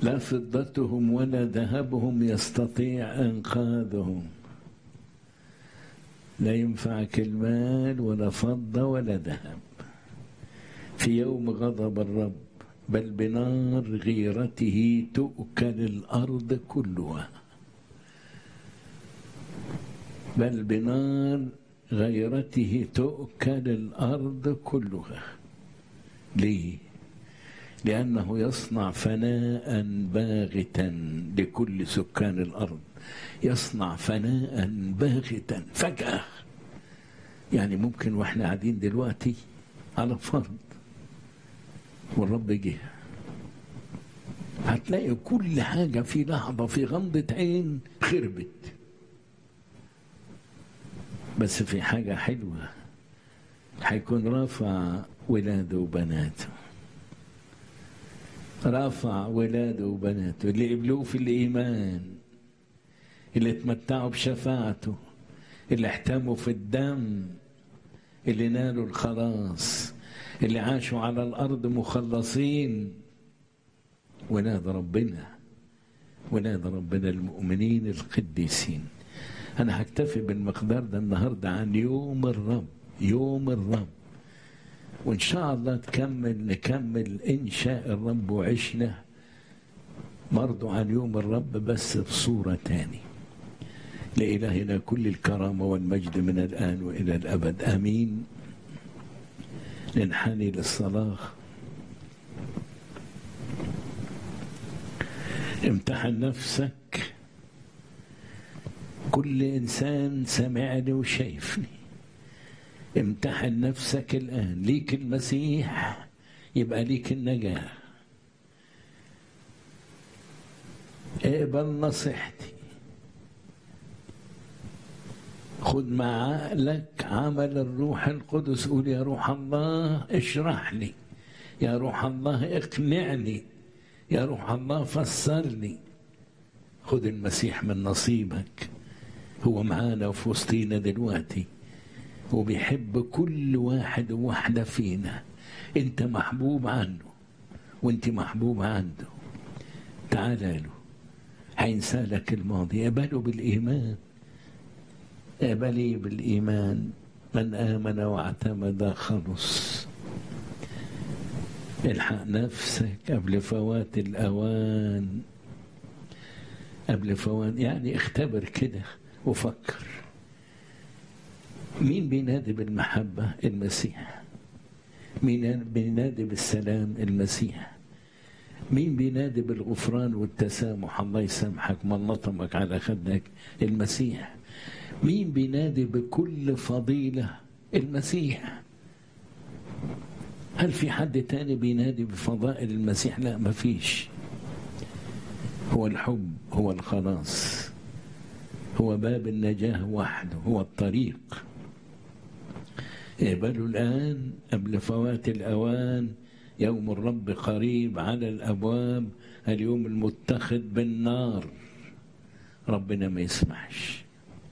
لا فضتهم ولا ذهبهم يستطيع انقاذهم لا ينفعك المال ولا فضه ولا ذهب في يوم غضب الرب بل بنار غيرته تؤكل الارض كلها بل بنار غيرته تؤكل الارض كلها ليه لانه يصنع فناء باغتا لكل سكان الارض يصنع فناء باغتا فجاه يعني ممكن واحنا قاعدين دلوقتي على فرض والرب جه هتلاقي كل حاجه في لحظه في غمضه عين خربت بس في حاجة حلوة هيكون رافع ولاده وبناته رافع ولاده وبناته اللي قبلوه في الإيمان اللي اتمتعوا بشفاعته اللي احتموا في الدم اللي نالوا الخلاص اللي عاشوا على الأرض مخلصين ولاد ربنا ولاد ربنا المؤمنين القديسين أنا هكتفي بالمقدار ده النهاردة عن يوم الرب يوم الرب وإن شاء الله تكمل نكمل إن شاء الرب وعشنا برضو عن يوم الرب بس بصورة تاني لإلهنا كل الكرامة والمجد من الآن وإلى الأبد آمين ننحني للصلاة امتحن نفسك كل إنسان سمعني وشايفني امتحن نفسك الآن ليك المسيح يبقى ليك النجاة اقبل نصيحتي خد مع عقلك عمل الروح القدس قول يا روح الله اشرح لي يا روح الله اقنعني يا روح الله فسرني خد المسيح من نصيبك هو معانا وفي وسطينا دلوقتي وبيحب كل واحد وواحدة فينا انت محبوب عنه وانت محبوب عنده تعال له هينسى لك الماضي اقبله بالإيمان اقبلي بالإيمان من آمن واعتمد خلص الحق نفسك قبل فوات الأوان قبل فوات يعني اختبر كده وفكر مين بينادي بالمحبة المسيح مين بينادي بالسلام المسيح مين بينادي بالغفران والتسامح الله يسامحك من لطمك على خدك المسيح مين بينادي بكل فضيلة المسيح هل في حد تاني بينادي بفضائل المسيح لا مفيش هو الحب هو الخلاص هو باب النجاة وحده هو الطريق اقبلوا الآن قبل فوات الأوان يوم الرب قريب على الأبواب اليوم المتخذ بالنار ربنا ما يسمحش